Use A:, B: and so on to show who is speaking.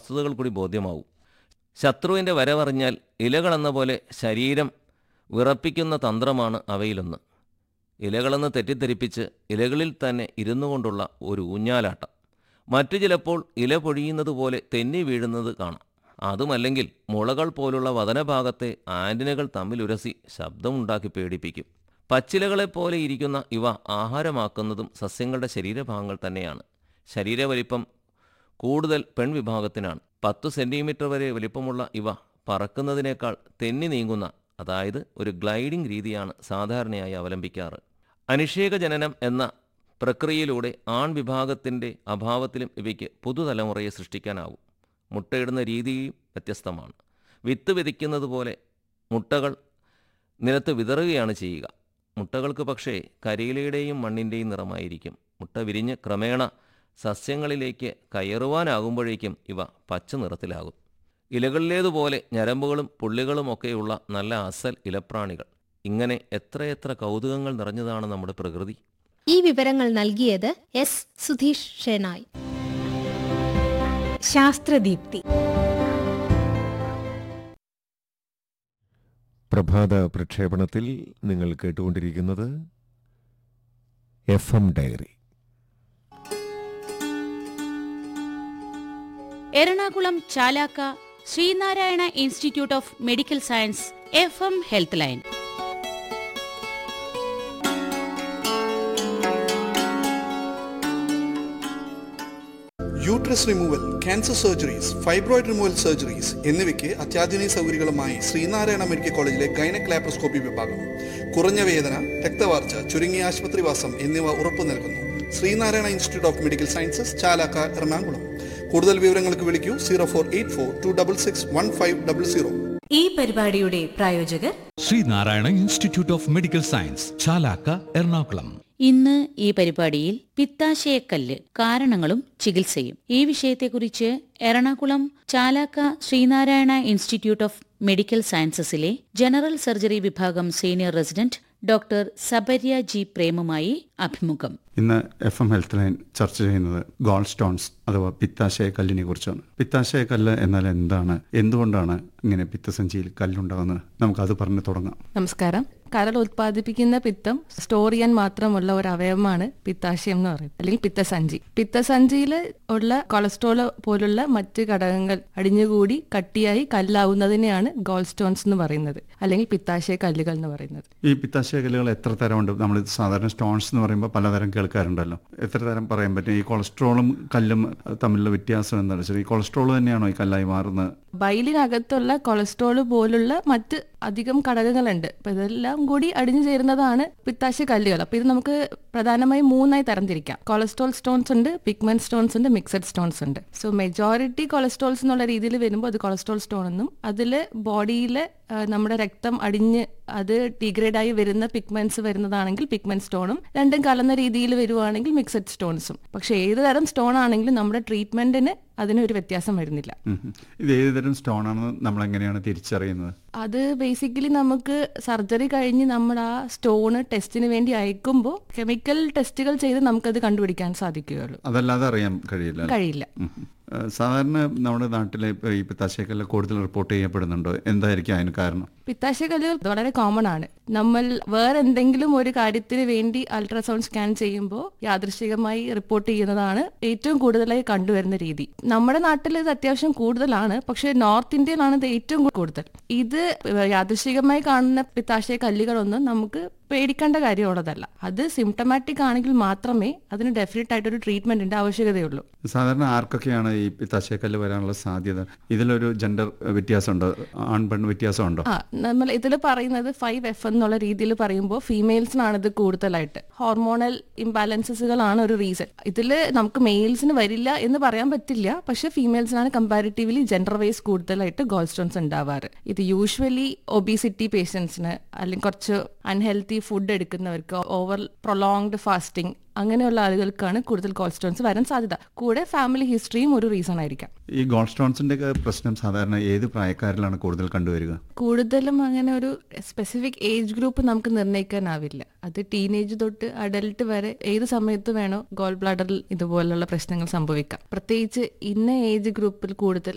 A: വസ്തുതകൾ കൂടി ബോധ്യമാവും ശത്രുവിൻ്റെ വരവറിഞ്ഞാൽ ഇലകളെന്ന പോലെ ശരീരം വിറപ്പിക്കുന്ന തന്ത്രമാണ് അവയിലൊന്ന് ഇലകളെന്ന് തെറ്റിദ്ധരിപ്പിച്ച് ഇലകളിൽ തന്നെ ഇരുന്നു കൊണ്ടുള്ള ഒരു ഊഞ്ഞാലാട്ടം മറ്റു ചിലപ്പോൾ ഇല പൊഴിയുന്നത് പോലെ തെന്നി വീഴുന്നത് കാണാം അതുമല്ലെങ്കിൽ മുളകൾ പോലുള്ള വതനഭാഗത്തെ ആൻറ്റിനകൾ തമ്മിലുരസി ശബ്ദമുണ്ടാക്കി പേടിപ്പിക്കും പച്ചിലകളെപ്പോലെ ഇരിക്കുന്ന ഇവ ആഹാരമാക്കുന്നതും സസ്യങ്ങളുടെ ശരീരഭാഗങ്ങൾ തന്നെയാണ് ശരീരവലിപ്പം കൂടുതൽ പെൺവിഭാഗത്തിനാണ് പത്തു സെൻറ്റിമീറ്റർ വരെ വലിപ്പമുള്ള ഇവ പറക്കുന്നതിനേക്കാൾ തെന്നി നീങ്ങുന്ന അതായത് ഒരു ഗ്ലൈഡിംഗ് രീതിയാണ് സാധാരണയായി അവലംബിക്കാറ് അനിഷേക ജനനം എന്ന പ്രക്രിയയിലൂടെ ആൺ വിഭാഗത്തിൻ്റെ അഭാവത്തിലും ഇവയ്ക്ക് പുതുതലമുറയെ സൃഷ്ടിക്കാനാവും മുട്ടയിടുന്ന രീതിയും വ്യത്യസ്തമാണ് വിത്ത് വിതയ്ക്കുന്നത് പോലെ മുട്ടകൾ നിലത്ത് വിതറുകയാണ് ചെയ്യുക മുട്ടകൾക്ക് പക്ഷേ കരിയിലയുടെയും മണ്ണിൻ്റെയും നിറമായിരിക്കും മുട്ട വിരിഞ്ഞ് ക്രമേണ സസ്യങ്ങളിലേക്ക് കയറുവാനാകുമ്പോഴേക്കും ഇവ പച്ച നിറത്തിലാകും ഇലകളിലേതുപോലെ ഞരമ്പുകളും പുള്ളികളും ഒക്കെയുള്ള നല്ല അസൽ ഇലപ്രാണികൾ ഇങ്ങനെ എത്രയെത്ര കൗതുകങ്ങൾ നിറഞ്ഞതാണ് നമ്മുടെ പ്രകൃതി
B: ഈ വിവരങ്ങൾ നൽകിയത് എസ് സുധീഷ് ഷെനായ്
C: ശാസ്ത്രദീപ്തി
D: പ്രഭാത പ്രക്ഷേപണത്തിൽ നിങ്ങൾ കേട്ടുകൊണ്ടിരിക്കുന്നത് F M diary
E: Ernakulam Chalakka Sree Narayana institute of medical science F M health line
F: uterus removal cancer surgeries fibroid removal surgeries എന്നിവയ്ക്ക് അത്യാധുനിക സൗകര്യങ്ങളുമായി ശ്രീനാരായണ മെഡിക്കൽ കോളേജിലെ ഗൈനക് ലാപ്രോസ്കോപ്പി വിഭാഗം കുറഞ്ഞ വേദന രക്തവാർച്ച ചുരുങ്ങിയ ആശുപത്രിവാസം എന്നിവ ഉറപ്പു നൽകുന്നു Sree Narayana institute of medical sciences Chalakka Ernakulam കൂടുതൽ വിവരങ്ങൾക്ക് വിളിക്കൂ zero four eight four two double six one five double zero
C: ഈ പരിപാടിയുടെ പ്രായോജകർ
G: Sree Narayana institute of medical science Chalakka Ernakulam
E: ഇന്ന് ഈ പരിപാടിയിൽ പിത്താശയക്കല്ല് കാരണങ്ങളും ചികിത്സയും ഈ വിഷയത്തെക്കുറിച്ച് Ernakulam Chalakka Sree Narayana institute of medical സയൻസസിലെ ജനറൽ സർജറി വിഭാഗം senior resident doctor Sabarya G പ്രേമുമായി അഭിമുഖം
H: ഇന്ന് എഫ് എം ഹെൽത്ത് ലൈൻ ചർച്ച ചെയ്യുന്നത് ഗോൾ സ്റ്റോൺസ് അഥവാ പിത്താശയ കല്ലിനെ കുറിച്ചാണ് പിത്താശയ കല്ല് എന്നാൽ എന്താണ് എന്തുകൊണ്ടാണ് ഇങ്ങനെ പിത്തസഞ്ചിയിൽ കല്ലുണ്ടാകുന്നത് നമുക്കത് പറഞ്ഞു തുടങ്ങാം
I: നമസ്കാരം കരൾ ഉത്പാദിപ്പിക്കുന്ന പിത്തം സ്റ്റോർ ചെയ്യാൻ മാത്രമുള്ള ഒരു അവയവമാണ് പിത്താശയം എന്ന് പറയുന്നത് അല്ലെങ്കിൽ പിത്തസഞ്ചി പിത്തസഞ്ചിയിൽ ഉള്ള കൊളസ്ട്രോൾ പോലുള്ള മറ്റ് ഘടകങ്ങൾ അടിഞ്ഞുകൂടി കട്ടിയായി കല്ലാവുന്നതിനെയാണ് ഗോൾ സ്റ്റോൺസ് എന്ന് പറയുന്നത് അല്ലെങ്കിൽ പിത്താശയ കല്ലുകൾ എന്ന് പറയുന്നത്
H: ഈ പിത്താശയ കല്ലുകൾ എത്ര തരമുണ്ട് നമ്മൾ സാധാരണ സ്റ്റോൺസ് എന്ന് പറയുമ്പോൾ പലതരം കേൾക്കാറുണ്ടല്ലോ എത്ര തരം പറയാൻ പറ്റും ഈ കൊളസ്ട്രോളും കല്ലും തമ്മിലുള്ള വ്യത്യാസം എന്താണെന്ന് വെച്ചാൽ ഈ കൊളസ്ട്രോൾ തന്നെയാണോ ഈ കല്ലായി മാറുന്നത്
I: ബൈലിനകത്തുള്ള കൊളസ്ട്രോൾ പോലുള്ള മറ്റ് അധികം ഘടകങ്ങളുണ്ട് അപ്പൊ ഇതെല്ലാം കൂടി അടിഞ്ഞു ചേരുന്നതാണ് പിത്താശയ കല്ലുകൾ അപ്പൊ ഇത് നമുക്ക് പ്രധാനമായും മൂന്നായി തരംതിരിക്കാം കൊളസ്ട്രോൾ സ്റ്റോൺസ് ഉണ്ട് പിഗ്മെന്റ് സ്റ്റോൺസ് ഉണ്ട് മിക്സഡ് സ്റ്റോൺസ് ഉണ്ട് സോ മെജോറിറ്റി കൊളസ്ട്രോൾസ് എന്നുള്ള രീതിയിൽ വരുമ്പോൾ അത് കൊളസ്ട്രോൾ സ്റ്റോൺ എന്നും അതിൽ ബോഡിയിൽ നമ്മുടെ രക്തം അടിഞ്ഞ് അത് ഡിഗ്രേഡ് ആയി വരുന്ന പിഗ്മെന്റ്സ് വരുന്നതാണെങ്കിൽ പിഗ്മെന്റ് സ്റ്റോണും രണ്ടും കലർന്ന രീതിയിൽ വരുവാണെങ്കിൽ മിക്സഡ് സ്റ്റോൺസും പക്ഷെ ഏത് തരം സ്റ്റോൺ ആണെങ്കിലും നമ്മുടെ ട്രീറ്റ്മെന്റിന് അതിന് ഒരു വ്യത്യാസം വരുന്നില്ല
H: ഉം ഉം. ഇത് ഏത് തരം സ്റ്റോൺ ആണെന്ന് നമ്മൾ എങ്ങനെയാണ് തിരിച്ചറിയുന്നത്
I: അത് ബേസിക്കലി നമുക്ക് സർജറി കഴിഞ്ഞ് നമ്മൾ ആ സ്റ്റോണ് ടെസ്റ്റിന് വേണ്ടി അയക്കുമ്പോൾ കെമിക്കൽ ടെസ്റ്റുകൾ ചെയ്ത് നമുക്കത് കണ്ടുപിടിക്കാൻ സാധിക്കുകയുള്ളൂ
H: അതല്ലാതെ അറിയാൻ കഴിയില്ല അല്ലേ?
I: കഴിയില്ല
H: ഉം ഉം. ഏഹ് സാധാരണ നമ്മുടെ നാട്ടിലെ ഇപ്പൊ ഈ പിത്താശയക്കല്ല് കൂടുതൽ റിപ്പോർട്ട് ചെയ്യപ്പെടുന്നുണ്ടോ എന്തായിരിക്കും അതിന് കാരണം
I: പിത്താശയ കല്ലുകൾ വളരെ കോമൺ ആണ് നമ്മൾ വേറെ എന്തെങ്കിലും ഒരു കാര്യത്തിന് വേണ്ടി അൾട്രാസൗണ്ട് സ്കാൻ ചെയ്യുമ്പോൾ യാദൃശികമായി റിപ്പോർട്ട് ചെയ്യുന്നതാണ് ഏറ്റവും കൂടുതലായി കണ്ടുവരുന്ന രീതി നമ്മുടെ നാട്ടിൽ ഇത് അത്യാവശ്യം കൂടുതലാണ് പക്ഷേ നോർത്ത് ഇന്ത്യയിലാണ് ഇത് ഏറ്റവും കൂടുതൽ ഇത് യാദൃശികമായി കാണുന്ന പിത്താശയ കല്ലുകളൊന്നും നമുക്ക് പേടിക്കേണ്ട കാര്യമുള്ളതല്ല അത് സിംറ്റമാറ്റിക് ആണെങ്കിൽ മാത്രമേ അതിന് ഡെഫിനറ്റ് ആയിട്ടൊരു ട്രീറ്റ്മെന്റിന്റെ ആവശ്യകതയുള്ളൂ
H: സാധാരണ ആർക്കൊക്കെയാണ് ഈ പിത്താശയക്കല്ല് വരാനുള്ള സാധ്യത ഇതിലൊരു ജെൻഡർ വ്യത്യാസമുണ്ടോ ആൺ പെൺ വ്യത്യാസമുണ്ടോ
I: ആ നമ്മൾ ഇതിൽ പറയുന്നത് ഫൈവ് എഫ് എന്നുള്ള രീതിയിൽ പറയുമ്പോൾ ഫീമെയിൽസിനാണ് ഇത് കൂടുതലായിട്ട് ഹോർമോണൽ ഇംബാലൻസസുകളാണ് ഒരു റീസൺ ഇതിൽ നമുക്ക് മെയിൽസിന് വരില്ല എന്ന് പറയാൻ പറ്റില്ല പക്ഷെ ഫീമെയിൽസിനാണ് കമ്പാരിറ്റീവ്ലി ജെൻഡർ വൈസ് കൂടുതലായിട്ട് ഗോൾ സ്റ്റോൺസ് ഉണ്ടാവാറ് ഇത് യൂഷ്വലി ഒബീസിറ്റി പേഷ്യൻസിന് അല്ലെങ്കിൽ കുറച്ച് അൺഹെൽത്തി ഫുഡ് എടുക്കുന്നവർക്ക് ഓവർ പ്രൊലോങ്ഡ് ഫാസ്റ്റിംഗ് അങ്ങനെയുള്ള ആളുകൾക്കാണ് കൂടുതൽ ഗോൾ സ്റ്റോൺസ് വരാൻ സാധ്യത കൂടെ ഫാമിലി ഹിസ്റ്ററിയും ഒരു റീസൺ ആയിരിക്കാം
H: ഈ ഗോൾ സ്റ്റോൺസിന്റെ ഒക്കെ പ്രശ്നം സാധാരണ ഏത് പ്രായക്കാരിലാണ് കൂടുതൽ കണ്ടുവരിക
I: കൂടുതലും അങ്ങനെ ഒരു സ്പെസിഫിക് ഏജ് ഗ്രൂപ്പ് നമുക്ക് നിർണ്ണയിക്കാനാവില്ല അത് ടീനേജ് തൊട്ട് അഡൽട്ട് വരെ ഏത് സമയത്ത് വേണോ ഗോൾ ബ്ലാഡറിൽ ഇതുപോലുള്ള പ്രശ്നങ്ങൾ സംഭവിക്കാം പ്രത്യേകിച്ച് ഇന്ന ഏജ് ഗ്രൂപ്പിൽ കൂടുതൽ